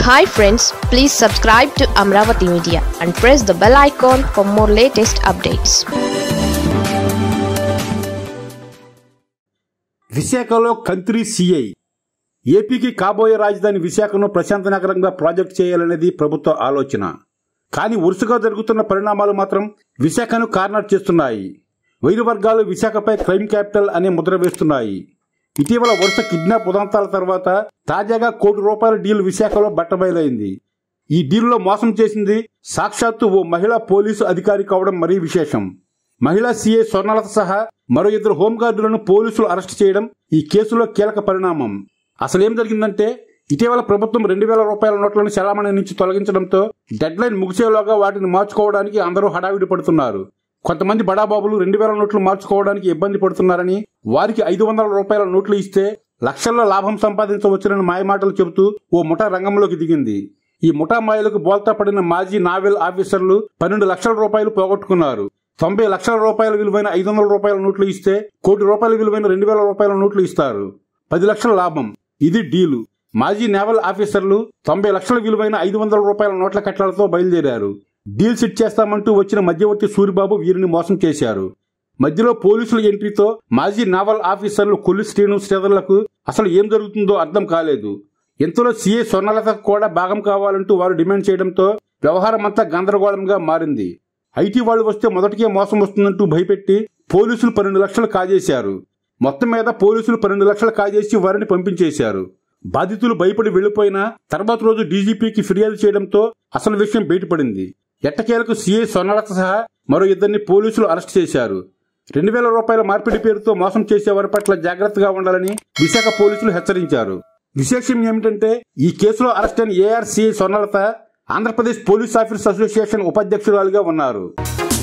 hi friends please subscribe to Amaravati media and press the bell icon for more latest updates విశాఖలో కంత్రి CI ఏపీకి కాబోయే రాజధాని విశాఖను ప్రశాంత నగరంగా ప్రాజెక్ట్ చేయాలనేది ప్రభుత్వ ఆలోచన కానీ వరుసగా జరుగుతున్న పరిణామాలు మాత్రం విశాఖను కార్నర్ చేస్తున్నాయి వైరు వర్గాలు విశాఖపై క్రైమ్ క్యాపిటల్ అనే ముద్ర వేస్తున్నాయి ఇటీవల వరుస కిడ్నాప్ ఉదంతాల తర్వాత తాజాగా కోటి రూపాయల డీల్ విశాఖలో బట్టబయలైంది ఈ డీల్లో మోసం చేసింది సాక్షాత్తు ఓ మహిళా పోలీసు అధికారి కావడం మరీ విశేషం మహిళా సీఏ స్వర్ణలత సహా మరో ఇద్దరు హోంగార్డులను పోలీసులు అరెస్ట్ చేయడం ఈ కేసులో కీలక పరిణామం అసలేం జరిగిందంటే ఇటీవల ప్రభుత్వం రెండు వేల రూపాయల నోట్లను చలామణి నుంచి తొలగించడంతో డెడ్ లైన్ ముగిసేలోగా వాటిని మార్చుకోవడానికి అందరూ హడావిడి పడుతున్నారు కొంతమంది బడాబాబులు రెండు వేల నోట్లు మార్చుకోవడానికి ఇబ్బంది పడుతున్నారని వారికి ఐదు వందల రూపాయల నోట్లు ఇస్తే లక్షల్లో లాభం సంపాదించవచ్చునని మాయమాటలు చెబుతూ ఓ ముఠా రంగంలోకి దిగింది ఈ ముఠా మాయలకు బోల్తా పడిన మాజీ నావెల్ ఆఫీసర్లు పన్నెండు లక్షల రూపాయలు పోగొట్టుకున్నారు తొంభై లక్షల రూపాయల విలువైన ఐదు వందల రూపాయల నోట్లు ఇస్తే కోటి రూపాయల విలువైన రెండు వేల రూపాయల నోట్లు ఇస్తారు పది లక్షల లాభం ఇది డీలు మాజీ నేవల్ ఆఫీసర్లు తొంభై లక్షల విలువైన ఐదు వందల రూపాయల నోట్ల కట్టలతో బయలుదేరారు డీల్ సెట్ చేస్తామంటూ వచ్చిన మధ్యవర్తి సూరిబాబు వీరిని మోసం చేశారు మధ్యలో పోలీసుల ఎంట్రీతో మాజీ నావల్ ఆఫీసర్లు కొల్లి శ్రీను శ్రీధర్లకు అసలు ఏం జరుగుతుందో అర్థం కాలేదు ఇంతలో సీఏ స్వర్ణలతకు కూడా భాగం కావాలంటూ వారు డిమాండ్ చేయడంతో వ్యవహారం అంతా గందరగోళంగా మారింది ఐటీ వాళ్ళు వస్తే మొదటికే మోసం వస్తుందంటూ భయపెట్టి పోలీసులు పన్నెండు లక్షలు కాజేశారు మొత్తం మీద పోలీసులు పన్నెండు లక్షలు కాజేసి వారిని పంపించేశారు బాధితులు భయపడి వెళ్లిపోయినా తర్వాత రోజు డీజీపీకి ఫిర్యాదు చేయడంతో అసలు విషయం బయటపడింది ఎట్టకేలకు సీఐ సొన్నలత సహా మరో ఇద్దరిని పోలీసులు అరెస్ట్ చేశారు రెండు వేల రూపాయల మార్పిడి పేరుతో మోసం చేసే వారి పట్ల జాగ్రత్తగా ఉండాలని విశాఖ పోలీసులు హెచ్చరించారు విశేషం ఏమిటంటే ఈ కేసులో అరెస్ట్ అయిన ARCI Sonnalatha Andhra Pradesh police officers association ఉపాధ్యక్షురాలుగా ఉన్నారు